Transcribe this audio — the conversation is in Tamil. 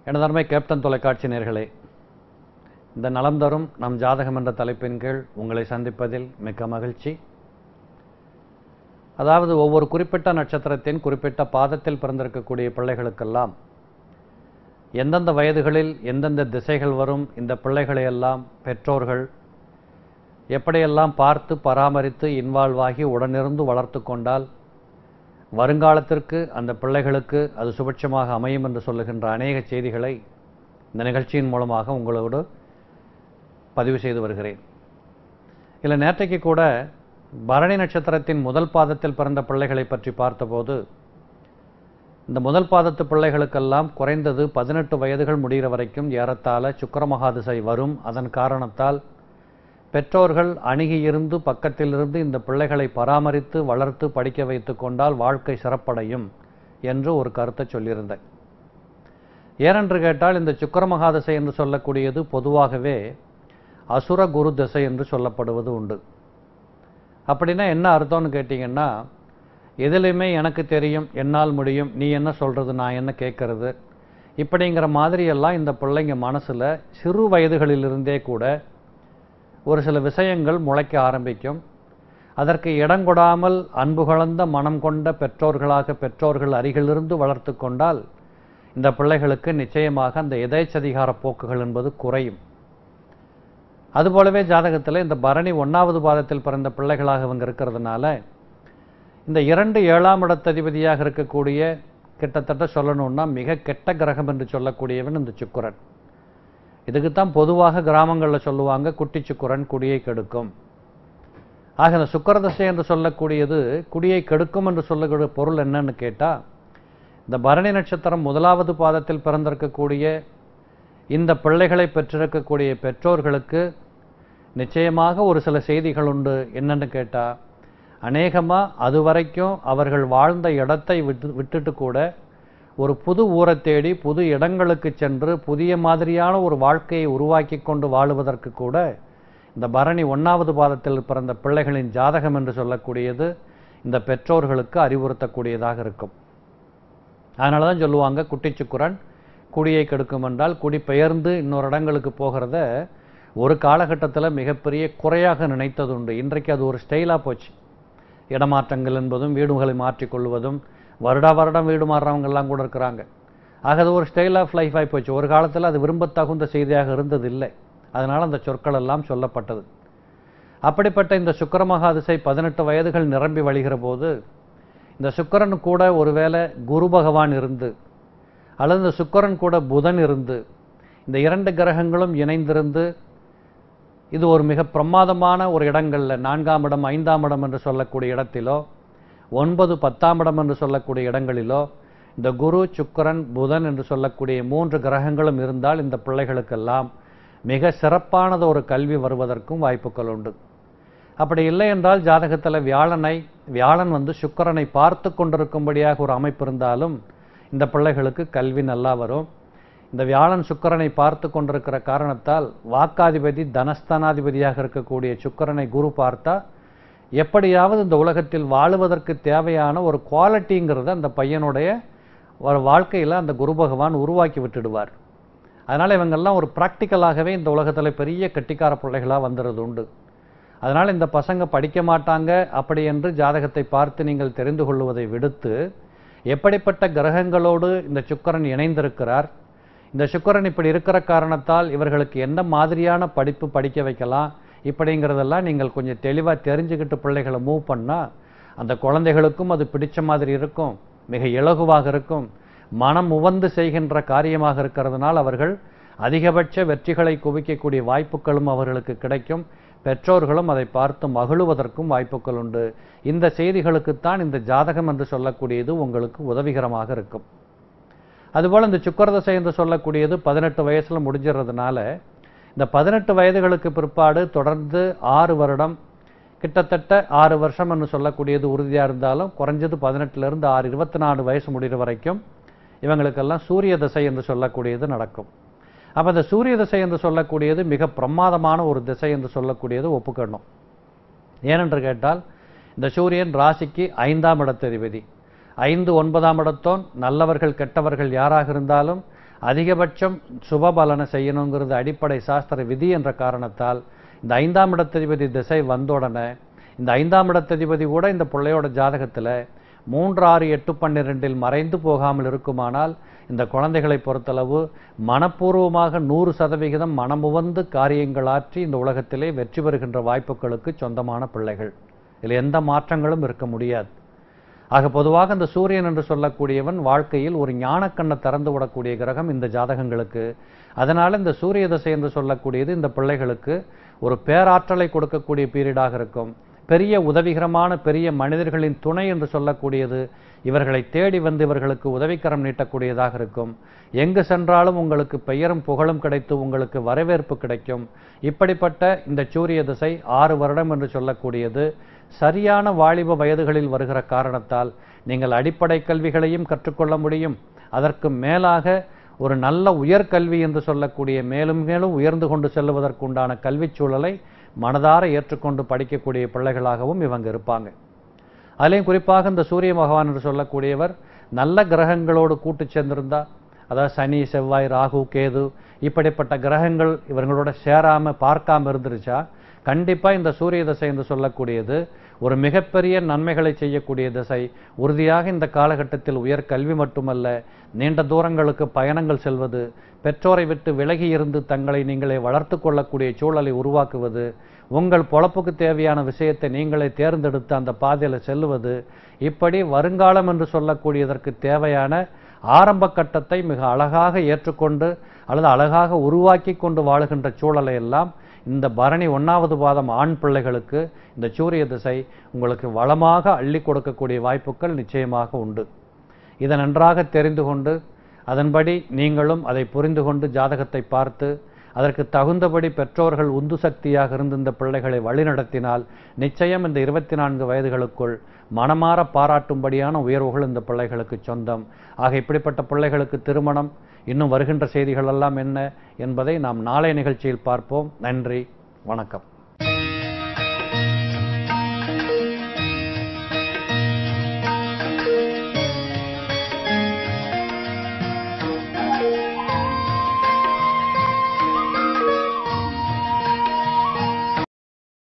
எனதருமை கேப்டன் தொலைக்காட்சி நேர்களே இந்த நலம் தரும் நம் ஜாதகம் என்ற தலைப்பின் கீழ் உங்களை சந்திப்பதில் மிக்க மகிழ்ச்சி அதாவது ஒவ்வொரு குறிப்பிட்ட நட்சத்திரத்தின் குறிப்பிட்ட பாதத்தில் பிறந்திருக்கக்கூடிய பிள்ளைகளுக்கெல்லாம் எந்தெந்த வயதுகளில் எந்தெந்த திசைகள் வரும் இந்த பிள்ளைகளை எல்லாம் பெற்றோர்கள் எப்படியெல்லாம் பார்த்து பராமரித்து இன்வால்வ் ஆகி உடனிருந்து வளர்த்து கொண்டால் வருங்காலத்திற்கு அந்த பிள்ளைகளுக்கு அது சுபட்சமாக அமையும் என்று சொல்லுகின்ற அநேக செய்திகளை இந்த நிகழ்ச்சியின் மூலமாக உங்களோடு பதிவு செய்து வருகிறேன் இல்லை நேற்றைக்கு கூட பரணி நட்சத்திரத்தின் முதல் பாதத்தில் பிறந்த பிள்ளைகளை பற்றி பார்த்தபோது இந்த முதல் பாதத்து பிள்ளைகளுக்கெல்லாம் குறைந்தது பதினெட்டு வயதுகள் முடிகிற வரைக்கும் ஏறத்தாழ சுக்கரமகாதிசை வரும் அதன் காரணத்தால் பெற்றோர்கள் அணுகியிருந்து பக்கத்திலிருந்து இந்த பிள்ளைகளை பராமரித்து வளர்த்து படிக்க வைத்து கொண்டால் வாழ்க்கை சிறப்படையும் என்று ஒரு கருத்தை சொல்லியிருந்தேன் ஏனென்று கேட்டால் இந்த சுக்கரமகாதிசை என்று சொல்லக்கூடியது பொதுவாகவே அசுர குரு திசை என்று சொல்லப்படுவது உண்டு அப்படின்னா என்ன அர்த்தம்னு கேட்டிங்கன்னா எதுலையுமே எனக்கு தெரியும் என்னால் முடியும் நீ என்ன சொல்கிறது நான் என்ன கேட்கறது இப்படிங்கிற மாதிரியெல்லாம் இந்த பிள்ளைங்க மனசில் சிறு வயதுகளிலிருந்தே கூட ஒரு சில விஷயங்கள் முளைக்க ஆரம்பிக்கும் அதற்கு இடங்கொடாமல் அன்பு கலந்த மனம் கொண்ட பெற்றோர்களாக பெற்றோர்கள் அருகிலிருந்து வளர்த்து கொண்டால் இந்த பிள்ளைகளுக்கு நிச்சயமாக அந்த எதேச்சதிகார போக்குகள் என்பது குறையும் அதுபோலவே ஜாதகத்தில் இந்த பரணி ஒன்றாவது பாதத்தில் பிறந்த பிள்ளைகளாக இவங்க இருக்கிறதுனால இந்த இரண்டு ஏழாம் இடத்ததிபதியாக இருக்கக்கூடிய கிட்டத்தட்ட சொல்லணும்னா மிக கெட்ட கிரகம் என்று சொல்லக்கூடியவன் இந்த சுக்குரன் இதுக்குத்தான் பொதுவாக கிராமங்களில் சொல்லுவாங்க குட்டி சுக்குரன் குடியை கெடுக்கும் ஆக இந்த சுக்கரதசை என்று சொல்லக்கூடியது குடியை கெடுக்கும் என்று சொல்லக்கூடிய பொருள் என்னன்னு கேட்டால் இந்த பரணி நட்சத்திரம் முதலாவது பாதத்தில் பிறந்திருக்கக்கூடிய இந்த பிள்ளைகளை பெற்றிருக்கக்கூடிய பெற்றோர்களுக்கு நிச்சயமாக ஒரு சில செய்திகள் உண்டு என்னன்னு கேட்டால் அநேகமாக அது வரைக்கும் அவர்கள் வாழ்ந்த இடத்தை விட்டு விட்டுட்டு கூட ஒரு புது ஊரை தேடி புது இடங்களுக்கு சென்று புதிய மாதிரியான ஒரு வாழ்க்கையை உருவாக்கி கொண்டு வாழுவதற்கு கூட இந்த பரணி ஒன்றாவது பாதத்தில் பிறந்த பிள்ளைகளின் ஜாதகம் என்று சொல்லக்கூடியது இந்த பெற்றோர்களுக்கு அறிவுறுத்தக்கூடியதாக இருக்கும் அதனால தான் சொல்லுவாங்க குட்டிச்சுக்குரன் குடியை கெடுக்கும் என்றால் குடி பெயர்ந்து இன்னொரு இடங்களுக்கு போகிறத ஒரு காலகட்டத்தில் மிகப்பெரிய குறையாக நினைத்தது உண்டு இன்றைக்கு அது ஒரு ஸ்டைலாக போச்சு இடமாற்றங்கள் என்பதும் வீடுகளை மாற்றிக்கொள்வதும் வருடா வருடம் வீடு மாறுறவங்கெல்லாம் கூட இருக்கிறாங்க ஆக அது ஒரு ஸ்டைல் ஆஃப் லைஃப் ஆகி போச்சு ஒரு காலத்தில் அது விரும்பத்தகுந்த செய்தியாக இருந்தது இல்லை அதனால் அந்த சொற்கள் எல்லாம் சொல்லப்பட்டது அப்படிப்பட்ட இந்த சுக்கரமகாதிசை பதினெட்டு வயதுகள் நிரம்பி வழிகிற போது இந்த சுக்கரன் கூட ஒருவேளை குரு பகவான் இருந்து அல்லது இந்த சுக்கரன் கூட புதன் இருந்து இந்த இரண்டு கிரகங்களும் இணைந்திருந்து இது ஒரு மிக பிரமாதமான ஒரு இடங்களில் நான்காம் இடம் ஐந்தாம் இடம் என்று சொல்லக்கூடிய இடத்திலோ ஒன்பது பத்தாம் இடம் என்று சொல்லக்கூடிய இடங்களிலோ இந்த குரு சுக்கரன் புதன் என்று சொல்லக்கூடிய மூன்று கிரகங்களும் இருந்தால் இந்த பிள்ளைகளுக்கெல்லாம் மிக சிறப்பானது ஒரு கல்வி வருவதற்கும் வாய்ப்புகள் உண்டு அப்படி இல்லை என்றால் ஜாதகத்தில் வியாழனை வியாழன் வந்து சுக்கரனை பார்த்து கொண்டிருக்கும்படியாக ஒரு அமைப்பு இருந்தாலும் இந்த பிள்ளைகளுக்கு கல்வி நல்லா வரும் இந்த வியாழன் சுக்கரனை பார்த்து கொண்டிருக்கிற காரணத்தால் வாக்காதிபதி தனஸ்தானாதிபதியாக இருக்கக்கூடிய சுக்கரனை குரு பார்த்தா எப்படியாவது இந்த உலகத்தில் வாழுவதற்கு தேவையான ஒரு குவாலிட்டிங்கிறத அந்த பையனுடைய ஒரு வாழ்க்கையில் அந்த குரு பகவான் உருவாக்கி விட்டுடுவார் அதனால் இவங்கெல்லாம் ஒரு ப்ராக்டிக்கலாகவே இந்த உலகத்தில் பெரிய கட்டிக்கார பிள்ளைகளாக வந்துடுறது உண்டு அதனால் இந்த பசங்க படிக்க மாட்டாங்க அப்படி என்று ஜாதகத்தை பார்த்து நீங்கள் தெரிந்து கொள்வதை விடுத்து எப்படிப்பட்ட கிரகங்களோடு இந்த சுக்கரன் இணைந்திருக்கிறார் இந்த சுக்கரன் இப்படி இருக்கிற காரணத்தால் இவர்களுக்கு எந்த மாதிரியான படிப்பு படிக்க வைக்கலாம் இப்படிங்கிறதெல்லாம் நீங்கள் கொஞ்சம் தெளிவாக தெரிஞ்சுக்கிட்டு பிள்ளைகளை மூவ் பண்ணால் அந்த குழந்தைகளுக்கும் அது பிடிச்ச மாதிரி இருக்கும் மிக இலகுவாக இருக்கும் மனம் உவந்து செய்கின்ற காரியமாக இருக்கிறதுனால் அவர்கள் அதிகபட்ச வெற்றிகளை குவிக்கக்கூடிய வாய்ப்புகளும் அவர்களுக்கு கிடைக்கும் பெற்றோர்களும் அதை பார்த்து மகிழுவதற்கும் வாய்ப்புகள் உண்டு இந்த செய்திகளுக்குத்தான் இந்த ஜாதகம் என்று சொல்லக்கூடியது உங்களுக்கு உதவிகரமாக இருக்கும் அதுபோல் இந்த சுக்கரதசை என்று சொல்லக்கூடியது பதினெட்டு வயசில் முடிஞ்சிடுறதுனால இந்த பதினெட்டு வயதுகளுக்கு பிற்பாடு தொடர்ந்து ஆறு வருடம் கிட்டத்தட்ட ஆறு வருஷம் என்று சொல்லக்கூடியது உறுதியாக இருந்தாலும் குறைஞ்சது பதினெட்டுலேருந்து ஆறு இருபத்தி நாலு வயசு முடிகிற வரைக்கும் இவங்களுக்கெல்லாம் சூரிய தசை என்று சொல்லக்கூடியது நடக்கும் அப்போ இந்த சூரிய திசை என்று சொல்லக்கூடியது மிக பிரமாதமான ஒரு திசை என்று சொல்லக்கூடியது ஒப்புக்கணும் ஏனென்று கேட்டால் இந்த சூரியன் ராசிக்கு ஐந்தாம் இடத்ததிபதி ஐந்து ஒன்பதாம் இடத்தோன் நல்லவர்கள் கெட்டவர்கள் யாராக இருந்தாலும் அதிகபட்சம் சுபபலனை செய்யணுங்கிறது அடிப்படை சாஸ்திர விதி என்ற காரணத்தால் இந்த ஐந்தாம் இடத்ததிபதி திசை வந்தோடனே இந்த ஐந்தாம் இடத்ததிபதி கூட இந்த பிள்ளையோட ஜாதகத்தில் மூன்று ஆறு எட்டு பன்னிரெண்டில் மறைந்து போகாமல் இருக்குமானால் இந்த குழந்தைகளை பொறுத்தளவு மனப்பூர்வமாக நூறு சதவிகிதம் மனமுவந்து காரியங்களாற்றி இந்த உலகத்திலே வெற்றி பெறுகின்ற வாய்ப்புகளுக்கு சொந்தமான பிள்ளைகள் இதில் எந்த மாற்றங்களும் இருக்க முடியாது ஆக பொதுவாக இந்த சூரியன் என்று சொல்லக்கூடியவன் வாழ்க்கையில் ஒரு ஞானக்கண்ணை திறந்து விடக்கூடிய கிரகம் இந்த ஜாதகங்களுக்கு அதனால் இந்த சூரிய தசை என்று சொல்லக்கூடியது இந்த பிள்ளைகளுக்கு ஒரு பேராற்றலை கொடுக்கக்கூடிய பீரியடாக இருக்கும் பெரிய உதவிகரமான பெரிய மனிதர்களின் துணை என்று சொல்லக்கூடியது இவர்களை தேடி வந்து இவர்களுக்கு உதவிக்கரம் நீட்டக்கூடியதாக இருக்கும் எங்கு சென்றாலும் உங்களுக்கு பெயரும் புகழும் கிடைத்து உங்களுக்கு வரவேற்பு கிடைக்கும் இப்படிப்பட்ட இந்த சூரிய திசை ஆறு வருடம் என்று சொல்லக்கூடியது சரியான வாலிப வயதுகளில் வருகிற காரணத்தால் நீங்கள் அடிப்படை கல்விகளையும் கற்றுக்கொள்ள முடியும் அதற்கு மேலாக ஒரு நல்ல உயர்கல்வி என்று சொல்லக்கூடிய மேலும் மேலும் உயர்ந்து கொண்டு செல்வதற்குண்டான கல்விச் சூழலை மனதார ஏற்றுக்கொண்டு படிக்கக்கூடிய பிள்ளைகளாகவும் இவங்க இருப்பாங்க அதுலேயும் குறிப்பாக இந்த சூரிய பகவான் என்று சொல்லக்கூடியவர் நல்ல கிரகங்களோடு கூட்டு சேர்ந்திருந்தா அதாவது சனி செவ்வாய் ராகு கேது இப்படிப்பட்ட கிரகங்கள் இவங்களோட சேராம பார்க்காம இருந்துருச்சா கண்டிப்பா இந்த சூரிய தசை என்று சொல்லக்கூடியது ஒரு மிகப்பெரிய நன்மைகளை செய்யக்கூடிய திசை உறுதியாக இந்த காலகட்டத்தில் உயர் கல்வி மட்டுமல்ல நீண்ட தூரங்களுக்கு பயணங்கள் செல்வது பெற்றோரை விட்டு விலகி இருந்து தங்களை நீங்களே வளர்த்து கொள்ளக்கூடிய சூழலை உருவாக்குவது உங்கள் பொழப்புக்கு தேவையான விஷயத்தை நீங்களே தேர்ந்தெடுத்து அந்த பாதையில் செல்லுவது இப்படி வருங்காலம் என்று சொல்லக்கூடியதற்கு தேவையான ஆரம்ப கட்டத்தை மிக அழகாக ஏற்றுக்கொண்டு அல்லது அழகாக உருவாக்கி கொண்டு வாழுகின்ற சூழலை எல்லாம் இந்த பரணி ஒன்றாவது பாதம் ஆண் பிள்ளைகளுக்கு இந்த சூரிய திசை உங்களுக்கு வளமாக அள்ளி கொடுக்கக்கூடிய வாய்ப்புகள் நிச்சயமாக உண்டு இதை நன்றாக தெரிந்து கொண்டு அதன்படி நீங்களும் அதை புரிந்து கொண்டு ஜாதகத்தை பார்த்து அதற்கு தகுந்தபடி பெற்றோர்கள் உந்து சக்தியாக இருந்து இந்த பிள்ளைகளை வழிநடத்தினால் நிச்சயம் இந்த இருபத்தி நான்கு வயதுகளுக்குள் மனமாற பாராட்டும்படியான உயர்வுகள் இந்த பிள்ளைகளுக்கு சொந்தம் ஆக இப்படிப்பட்ட பிள்ளைகளுக்கு திருமணம் இன்னும் வருகின்ற செய்திகள் எல்லாம் என்ன என்பதை நாம் நாளை நிகழ்ச்சியில் பார்ப்போம் நன்றி வணக்கம்